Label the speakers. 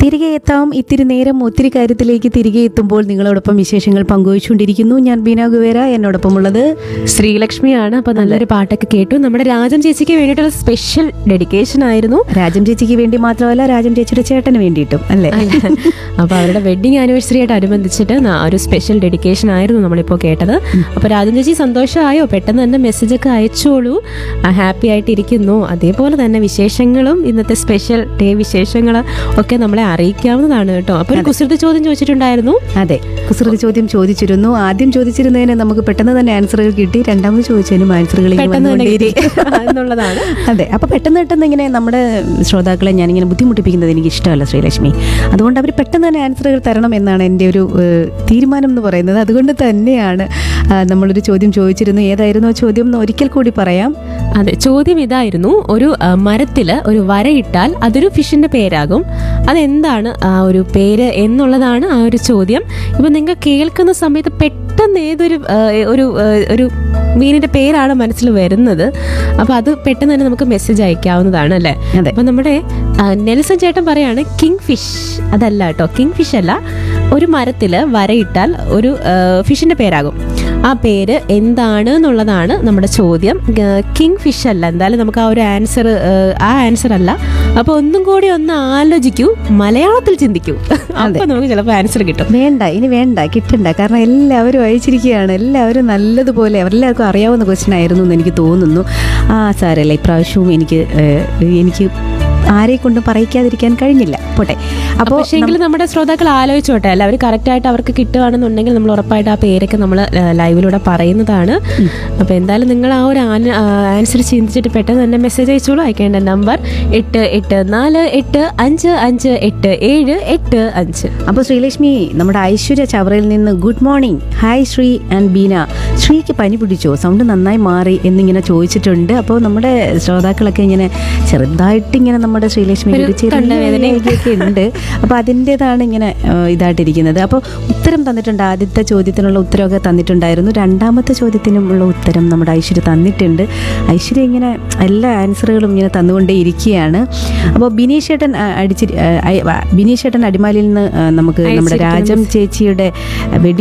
Speaker 1: തിരികെ എത്താം ഇത്തിരി നേരം ഒത്തിരി കാര്യത്തിലേക്ക് തിരികെ എത്തുമ്പോൾ നിങ്ങളോടൊപ്പം വിശേഷങ്ങൾ പങ്കുവച്ചുകൊണ്ടിരിക്കുന്നു ഞാൻ ബീന ഗുവേര എന്നോടൊപ്പം ഉള്ളത്
Speaker 2: ശ്രീലക്ഷ്മിയാണ് അപ്പൊ നല്ലൊരു പാട്ടൊക്കെ കേട്ടു നമ്മുടെ രാജൻ ചേച്ചിക്ക് വേണ്ടിയിട്ടുള്ള സ്പെഷ്യൽ ഡെഡിക്കേഷൻ ആയിരുന്നു
Speaker 1: രാജം ചേച്ചിക്ക് വേണ്ടി മാത്രമല്ല രാജം ചേച്ചിയുടെ ചേട്ടന് വേണ്ടിയിട്ടും അല്ലേ
Speaker 2: അപ്പൊ അവരുടെ വെഡിങ് ആനിവേഴ്സറി ആയിട്ട് അനുബന്ധിച്ചിട്ട് ന- ഒരു സ്പെഷ്യൽ ഡെഡിക്കേഷൻ ആയിരുന്നു നമ്മളിപ്പോൾ കേട്ടത് അപ്പൊ രാജൻ ചേച്ചി സന്തോഷമായോ പെട്ടെന്ന് തന്നെ മെസ്സേജ് ഒക്കെ അയച്ചോളൂ ഹാപ്പി ആയിട്ട് ഇരിക്കുന്നു അതേപോലെ തന്നെ വിശേഷങ്ങളും ഇന്നത്തെ സ്പെഷ്യൽ ഡേ വിശേഷങ്ങൾ ഒക്കെ നമ്മളെ അറിയിക്കാവുന്നതാണ് കേട്ടോ അപ്പൊ ഒരു കുസൃതി ചോദ്യം ചോദിച്ചിട്ടുണ്ടായിരുന്നു
Speaker 1: അതെ കുസൃതി ചോദ്യം ചോദിച്ചിരുന്നു ആദ്യം ചോദിച്ചിരുന്നതിന് നമുക്ക് പെട്ടെന്ന് തന്നെ ആൻസറുകൾ കിട്ടി രണ്ടാമത് ചോദിച്ചതിനും ആൻസറുകൾ ഇങ്ങനെ
Speaker 2: പെട്ടെന്ന് തന്നെ
Speaker 1: വന്നുകൊണ്ടേയിരിക്കും.
Speaker 2: എന്നുള്ളതാണ്
Speaker 1: അതെ അപ്പൊ പെട്ടെന്ന് പെട്ടെന്ന് ഇങ്ങനെ നമ്മുടെ ശ്രോതാക്കളെ ഞാനിങ്ങനെ ബുദ്ധിമുട്ടിപ്പിക്കുന്നത് എനിക്ക് ഇഷ്ടമല്ല ശ്രീലക്ഷ്മി അതുകൊണ്ട് അവർ പെട്ടെന്ന് തന്നെ ആൻസറുകൾ തരണം എന്നാണ് എൻ്റെ ഒരു ഏഹ്, തീരുമാനം എന്ന് പറയുന്നത് അതുകൊണ്ട് തന്നെയാണ് ആ, നമ്മളൊരു ചോദ്യം ചോദിച്ചിരുന്നു ഏതായിരുന്നു ആ ചോദ്യം എന്ന് ഒരിക്കൽ കൂടി പറയാം
Speaker 2: അതെ ചോദ്യം ഇതായിരുന്നു ഒരു ആ, മരത്തില് ഒരു വരയിട്ടാൽ അതൊരു ഫിഷിന്റെ പേരാകും അതെന്താണ് ആ ഒരു പേര് എന്നുള്ളതാണ് ആ ഒരു ചോദ്യം ഇപ്പൊ നിങ്ങൾ കേൾക്കുന്ന സമയത്ത് പെട്ടെന്ന് ഏതൊരു ആ, ഒരു ആ, ഒരു മീനിന്റെ പേരാണ് മനസ്സിൽ വരുന്നത് അപ്പൊ അത് പെട്ടെന്ന് തന്നെ നമുക്ക് മെസ്സേജ് അയക്കാവുന്നതാണ് അല്ലേ
Speaker 1: അതെ.
Speaker 2: അപ്പൊ നമ്മുടെ ആ, നെൽസൺ ചേട്ടൻ പറയാണ് കിങ് ഫിഷ് അതല്ല കേട്ടോ കിങ് ഫിഷ് അല്ല ഒരു മരത്തില് വരയിട്ടാൽ ഒരു ആ, ഫിഷിന്റെ പേരാകും ആ പേര് എന്താണ് എന്നുള്ളതാണ് നമ്മുടെ ചോദ്യം കിങ് ഫിഷ് അല്ല എന്തായാലും നമുക്ക് ആ ഒരു ആൻസർ ആ ആൻസർ അല്ല അപ്പൊ ഒന്നും കൂടി ഒന്ന് ആലോചിക്കൂ മലയാളത്തിൽ ചിന്തിക്കൂ അപ്പൊ നമുക്ക് ചിലപ്പോൾ ആൻസർ കിട്ടും
Speaker 1: വേണ്ട ഇനി വേണ്ട കിട്ടണ്ട കാരണം എല്ലാവരും അയച്ചിരിക്കുകയാണ് എല്ലാവരും നല്ലതുപോലെ എല്ലാവർക്കും അറിയാവുന്ന ക്വസ്റ്റ്യൻ ആയിരുന്നു എന്ന് എനിക്ക് തോന്നുന്നു ആ സാരല്ല ഇപ്രാവശ്യവും എനിക്ക് ഏഹ്, എനിക്ക് ആരെ കൊണ്ടും പറയിക്കാതിരിക്കാൻ കഴിഞ്ഞില്ല പോട്ടെ അപ്പോൾ
Speaker 2: പക്ഷേ എങ്കിലും നമ്മുടെ ശ്രോതാക്കൾ ആലോചിച്ചോട്ടെ അല്ല അവർ കറക്റ്റ് ആയിട്ട് അവർക്ക് കിട്ടുകയാണെന്നുണ്ടെങ്കിൽ നമ്മൾ ഉറപ്പായിട്ട് ആ പേരൊക്കെ നമ്മൾ ലൈവിലൂടെ പറയുന്നതാണ് അപ്പൊ എന്തായാലും നിങ്ങൾ ആ ഒരു ആൻസർ ചിന്തിച്ചിട്ട് പെട്ടെന്ന് തന്നെ മെസ്സേജ് അയച്ചോളൂ അയക്കേണ്ട നമ്പർ എട്ട് എട്ട് നാല് എട്ട് അഞ്ച് അഞ്ച് എട്ട് ഏഴ് എട്ട് അഞ്ച്
Speaker 1: അപ്പോൾ ശ്രീലക്ഷ്മി നമ്മുടെ ഐശ്വര്യ ചവറയിൽ നിന്ന് good morning hi Sree and Beena ശ്രീക്ക് പനി പിടിച്ചോ സൗണ്ട് നന്നായി മാറി എന്നിങ്ങനെ ചോദിച്ചിട്ടുണ്ട് അപ്പോൾ നമ്മുടെ ശ്രോതാക്കളൊക്കെ ഇങ്ങനെ ചെറുതായിട്ട് ഇങ്ങനെ നമ്മുടെ ശ്രീലക്ഷ്മി
Speaker 2: ഒരു
Speaker 1: ഒരു ചെറിയ
Speaker 2: തൊണ്ടവേദനയും
Speaker 1: ഒക്കെ ഉണ്ട് അപ്പോൾ അതിൻ്റെതാണ് ഇങ്ങനെ ആ, ഇതായിട്ടിരിക്കുന്നത് അപ്പോൾ ഉത്തരം തന്നിട്ടുണ്ട് ആദ്യത്തെ ചോദ്യത്തിനുള്ള ഉത്തരമൊക്കെ തന്നിട്ടുണ്ടായിരുന്നു രണ്ടാമത്തെ ചോദ്യത്തിനുമുള്ള ഉത്തരം നമ്മുടെ ഐശ്വര്യ തന്നിട്ടുണ്ട് ഐശ്വര്യ ഇങ്ങനെ എല്ലാ ആൻസറുകളും ഇങ്ങനെ തന്നുകൊണ്ടേ ഇരിക്കുകയാണ് അപ്പോൾ ബിനീഷ് ചേട്ടൻ ആ, അടിച്ചിരി ആ, ഐ- ബിനീഷ് ചേട്ടൻ അടിമാലിയിൽ നിന്ന് ആ, നമുക്ക് നമ്മുടെ രാജം ചേച്ചിയുടെ വെഡിങ്